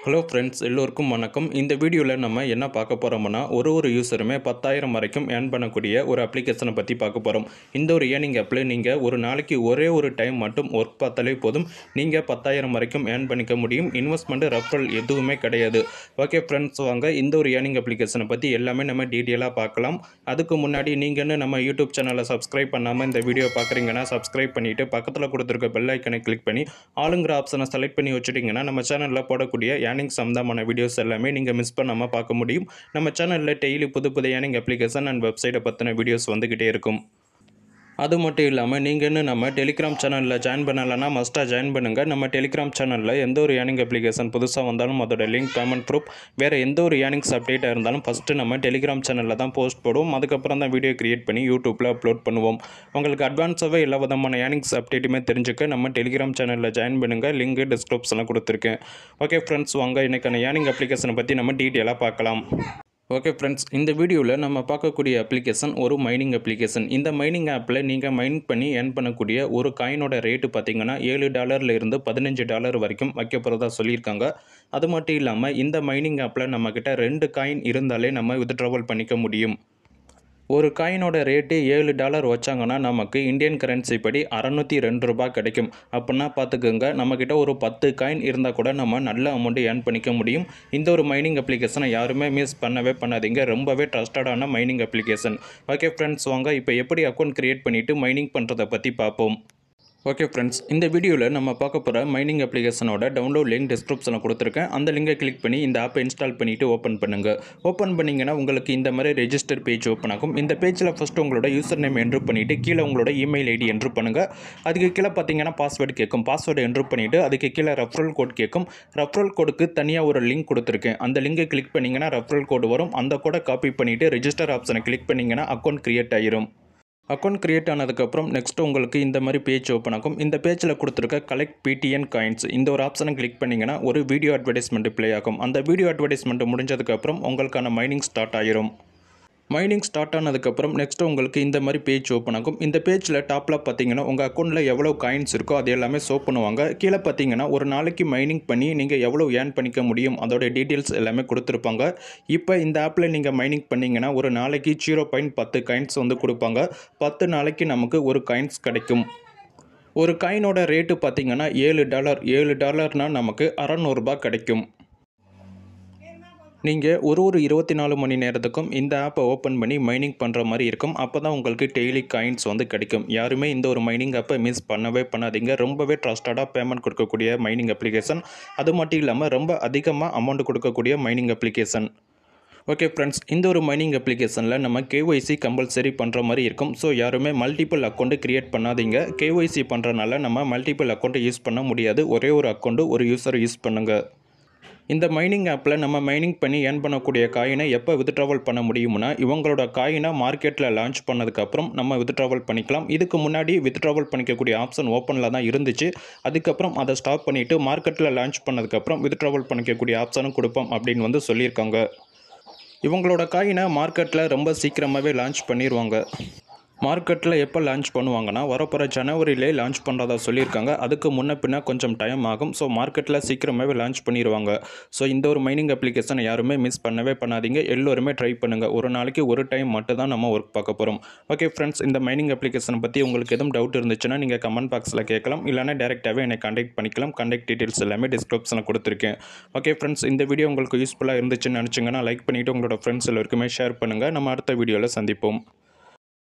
hello friends எல்லோருக்கும் வணக்கம் இந்த வீடியோவில் நம்ம என்ன பார்க்க போகிறோம்னா ஒரு ஒரு யூஸருமே பத்தாயிரம் வரைக்கும் ஏர்ன் பண்ணக்கூடிய ஒரு அப்ளிகேஷனை பற்றி பார்க்க போகிறோம் இந்த ஒரு ஏர்னிங் ஆப்பில் நீங்கள் ஒரு நாளைக்கு ஒரே ஒரு டைம் மட்டும் ஒர்க் பார்த்தாலே போதும் நீங்கள் பத்தாயிரம் வரைக்கும் ஏர்ன் பண்ணிக்க முடியும் இன்வெஸ்ட்மெண்ட் ரெஃபரல் எதுவுமே கிடையாது ஓகே ஃப்ரெண்ட்ஸ் வாங்க இந்த ஒரு ஏர்னிங் அப்ளிகேஷனை பற்றி எல்லாமே நம்ம டீட்டெயிலாக பார்க்கலாம் அதுக்கு முன்னாடி நீங்கன்னு நம்ம யூடியூப் சேனலை சப்ஸ்கிரைப் பண்ணாமல் இந்த வீடியோ பார்க்குறீங்கன்னா சப்ஸ்கிரைப் பண்ணிவிட்டு பக்கத்தில் கொடுத்துருக்க பெல் ஐக்கனை கிளிக் பண்ணி ஆளுங்கிற ஆப்ஷனை செலக்ட் பண்ணி வச்சுட்டிங்கன்னா நம்ம சேனலில் போடக்கூடிய ஏர்னிங் சம்மந்தமான வீடியோஸ் எல்லாமே நீங்கள் மிஸ் பண்ணாமல் பார்க்க முடியும் நம்ம சேனலில் டெய்லி புது புது ஏர்னிங் அப்ளிகேஷன் அண்ட் வெப்சைட்டை பற்றின வீடியோஸ் வந்துக்கிட்டே இருக்கும் அது மட்டும் இல்லாமல் நீங்கள் இன்னும் நம்ம டெலிகிராம் சேனலில் ஜாயின் பண்ணலைன்னா மஸ்ட்டாக ஜாயின் பண்ணுங்கள் நம்ம டெலிகிராம் சேனலில் எந்த ஒரு ஏர்னிங் அப்ளிகேஷன் புதுசாக வந்தாலும் அதோட லிங்க் பேமெண்ட் ப்ரூஃப் வேறு எந்த ஒரு ஏர்னிங்ஸ் அப்டேட்டாக இருந்தாலும் ஃபஸ்ட்டு நம்ம டெலிகிராம் சேனலில் தான் போஸ்ட் போடுவோம் அதுக்கப்புறம் தான் வீடியோ கிரியேட் பண்ணி யூடியூப்பில் அப்லோட் பண்ணுவோம் உங்களுக்கு அட்வான்ஸாகவே எல்லா விதமான ஏர்னிங்ஸ் அப்டேட்டுமே தெரிஞ்சுக்க நம்ம டெலிகிராம் சேனலில் ஜாயின் பண்ணுங்கள் லிங்க் டிஸ்கிரிப்ஷனில் கொடுத்துருக்கேன் ஓகே ஃப்ரெண்ட்ஸ் வாங்க இன்றைக்கான ஏர்னிங் அப்ளிகேஷனை பற்றி நம்ம டீட்டெயிலாக பார்க்கலாம் ஓகே ஃப்ரெண்ட்ஸ் இந்த வீடியோவில் நம்ம பார்க்கக்கூடிய அப்ளிகேஷன் ஒரு மைனிங் அப்ளிகேஷன் இந்த மைனிங் ஆப்பில் நீங்கள் மைன் பண்ணி ஏர்ன் பண்ணக்கூடிய ஒரு காயினோட ரேட்டு பார்த்தீங்கன்னா ஏழு டாலர்ல இருந்து பதினஞ்சு டாலர் வரைக்கும் வைக்க போகிறதா சொல்லியிருக்காங்க அது மட்டும் இல்லாமல் இந்த மைனிங் ஆப்பில் நம்மக்கிட்ட ரெண்டு காயின் இருந்தாலே நம்ம வித்ட்ராவல் பண்ணிக்க முடியும் ஒரு காயினோட ரேட்டு ஏழு டாலர் வச்சாங்கன்னா நமக்கு இந்தியன் கரன்சி படி அறநூற்றி ரெண்டு ரூபாய் கிடைக்கும் அப்படின்னா பார்த்துக்கோங்க நம்மக்கிட்ட ஒரு பத்து காயின் இருந்தால் கூட நம்ம நல்ல அமௌண்ட்டு ஏர்ன் பண்ணிக்க முடியும் இந்த ஒரு மைனிங் அப்ளிகேஷனை யாருமே மிஸ் பண்ணவே பண்ணாதீங்க ரொம்பவே ட்ரஸ்டடான மைனிங் அப்ளிகேஷன் ஓகே ஃப்ரெண்ட்ஸ் வாங்க இப்போ எப்படி அக்கௌண்ட் க்ரியேட் பண்ணிவிட்டு மைனிங் பண்ணுறதை பற்றி பார்ப்போம் ஓகே ஃப்ரெண்ட்ஸ் இந்த வீடியோவில் நம்ம பார்க்க போகிற மைனிங் அப்ளிகேஷனோட டவுன்லோட் லிங்க் டிஸ்கிரிப்ஷனில் கொடுத்துருக்கேன் அந்த லிங்கை கிளிக் பண்ணி இந்த ஆப்பை இன்ஸ்டால் பண்ணிவிட்டு ஓப்பன் பண்ணுங்கள் ஓப்பன் பண்ணிங்கன்னா உங்களுக்கு இந்த மாதிரி ரெஜிஸ்டர் பேஜ் ஓப்பன் ஆகும் இந்த பேஜில் ஃபஸ்ட்டு உங்களோட யூசர் நேம் என்ட்ரு பண்ணிவிட்டு கீழே உங்களோட இமெயில் ஐடி என்ட்ரு பண்ணுங்கள் அதுக்கு கீழே பார்த்தீங்கன்னா பாஸ்வேர்டு கேட்கும் பாஸ்வேர்டு என்ட்ரு பண்ணிவிட்டு அதுக்கு கீழே ரெஃபரல் கோட் கேட்கும் ரெஃபரல் கோடுக்கு தனியாக ஒரு லிங்க் கொடுத்துருக்கேன் அந்த லிங்கை கிளிக் பண்ணிங்கன்னா ரெஃபரல் கோடு வரும் அந்த கோடை காப்பி பண்ணிவிட்டு ரெஜிஸ்டர் ஆப்ஷனை கிளிக் பண்ணிங்கன்னா அக்கௌண்ட் க்ரியேட் ஆயிரும் அக்கௌண்ட் க்ரியேட் ஆனதுக்கப்புறம் நெக்ஸ்ட் உங்களுக்கு இந்த மாதிரி பேஜ் ஓப்பன் ஆகும் இந்த பேஜில் கொடுத்துருக்க கலெக்ட் பிடிஎன் காயின்ஸ் இந்த ஒரு ஆப்ஷனை கிளிக் பண்ணிங்கன்னா ஒரு வீடியோ அட்வர்டைஸ்மெண்ட் ப்ளே ஆகும் அந்த வீடியோ அட்வர்டைஸ்மெண்ட் முடிஞ்சதுக்கப்புறம் உங்களுக்கான மைனிங் ஸ்டார்ட் ஆயிரும் மைனிங் ஸ்டார்ட் ஆனதுக்கப்புறம் நெக்ஸ்ட் உங்களுக்கு இந்த மாதிரி பேஜ் ஓப்பன் ஆகும் இந்த பேஜில் டாப்பில் பார்த்தீங்கன்னா உங்கள் அக்கௌண்ட்டில் எவ்வளோ காயின்ஸ் இருக்கோ அது எல்லாமே ஷோ பண்ணுவாங்க கீழே பார்த்தீங்கன்னா ஒரு நாளைக்கு மைனிங் பண்ணி நீங்கள் எவ்வளோ ஏர்ன் பண்ணிக்க முடியும் அதோட டீட்டெயில்ஸ் எல்லாமே கொடுத்துருப்பாங்க இப்போ இந்த ஆப்பில் நீங்கள் மைனிங் பண்ணிங்கன்னா ஒரு நாளைக்கு ஜீரோ பாயிண்ட் பத்து காயின்ஸ் வந்து கொடுப்பாங்க பத்து நாளைக்கு நமக்கு ஒரு காயின்ஸ் கிடைக்கும் ஒரு காயினோட ரேட்டு பார்த்தீங்கன்னா ஏழு டாலர் ஏழு டாலர்னால் நமக்கு அறநூறுபா கிடைக்கும் நீங்கள் ஒரு ஒரு இருபத்தி நாலு மணி நேரத்துக்கும் இந்த ஆப்பை ஓப்பன் பண்ணி மைனிங் பண்ணுற மாதிரி இருக்கும் அப்போ தான் உங்களுக்கு டெய்லி காயின்ஸ் வந்து கிடைக்கும் யாருமே இந்த ஒரு மைனிங் ஆப்பை மிஸ் பண்ணவே பண்ணாதீங்க ரொம்பவே ட்ரஸ்டடாக பேமெண்ட் கொடுக்கக்கூடிய மைனிங் அப்ளிகேஷன் அது மட்டும் இல்லாமல் ரொம்ப அதிகமாக அமௌண்ட் கொடுக்கக்கூடிய மைனிங் அப்ளிகேஷன் ஓகே ஃப்ரெண்ட்ஸ் இந்த ஒரு மைனிங் அப்ளிகேஷனில் நம்ம கேஒய்சி கம்பல்சரி பண்ணுற மாதிரி இருக்கும் ஸோ யாருமே மல்டிபிள் அக்கௌண்ட்டு க்ரியேட் பண்ணாதீங்க கேஒய்சி பண்ணுறனால நம்ம மல்டிபிள் அக்கௌண்ட்டை யூஸ் பண்ண முடியாது ஒரே ஒரு அக்கௌண்ட்டு ஒரு யூஸர் யூஸ் பண்ணுங்கள் இந்த மைனிங் ஆப்பில் நம்ம மைனிங் பண்ணி ஏர்ன் பண்ணக்கூடிய காயினை எப்போ வித்ட்ராவல் பண்ண முடியும்னா இவங்களோட காயினை மார்க்கெட்டில் லான்ச் பண்ணதுக்கப்புறம் நம்ம வித்ட்ராவல் பண்ணிக்கலாம் இதுக்கு முன்னாடி வித்ட்ராவல் பண்ணிக்கக்கூடிய ஆப்ஷன் ஓப்பனில் தான் இருந்துச்சு அதுக்கப்புறம் அதை ஸ்டாப் பண்ணிவிட்டு மார்க்கெட்டில் லான்ச் பண்ணதுக்கப்புறம் வித்ட்ராவல் பண்ணிக்கக்கூடிய ஆப்ஷனும் கொடுப்போம் அப்படின்னு வந்து சொல்லியிருக்காங்க இவங்களோட காயினை மார்க்கெட்டில் ரொம்ப சீக்கிரமாகவே லான்ச் பண்ணிடுவாங்க மார்க்கெட்டில் எப்போ லான்ச் பண்ணுவாங்கன்னா வரப்போகிற ஜனவரியிலே லான்ச் பண்ணுறதா சொல்லியிருக்காங்க அதுக்கு முன்ன பின்ன கொஞ்சம் டைம் ஆகும் ஸோ மார்க்கெட்டில் சீக்கிரமாகவே லான்ச் பண்ணிடுவாங்க ஸோ இந்த ஒரு மைனிங் அப்ளிகேஷனை யாருமே மிஸ் பண்ணவே பண்ணாதீங்க எல்லோருமே ட்ரை பண்ணுங்கள் ஒரு நாளைக்கு ஒரு டைம் மட்டும் தான் நம்ம ஒர்க் பார்க்க போகிறோம் ஓகே ஃப்ரெண்ட்ஸ் இந்த மைனிங் அப்ளிகேஷனை பற்றி உங்களுக்கு எதுவும் டவுட் இருந்துச்சுன்னா நீங்கள் கமெண்ட் பாக்ஸில் கேட்கலாம் இல்லைனா டேரெக்டாகவே என்னை கான்டாக்ட் பண்ணிக்கலாம் கான்டாக்ட் டீட்டெயில்ஸ் எல்லாமே டிஸ்கிரிப்ஷனில் கொடுத்துருக்கேன் ஓகே ஃப்ரெண்ட்ஸ் இந்த வீடியோ உங்களுக்கு யூஸ்ஃபுல்லாக இருந்துச்சுன்னு நினச்சிங்கன்னா லைக் பண்ணிவிட்டு உங்களோட ஃப்ரெண்ட்ஸ் எல்லாருக்குமே ஷேர் பண்ணுங்கள் நம்ம அடுத்த வீடியோவில் சந்திப்போம்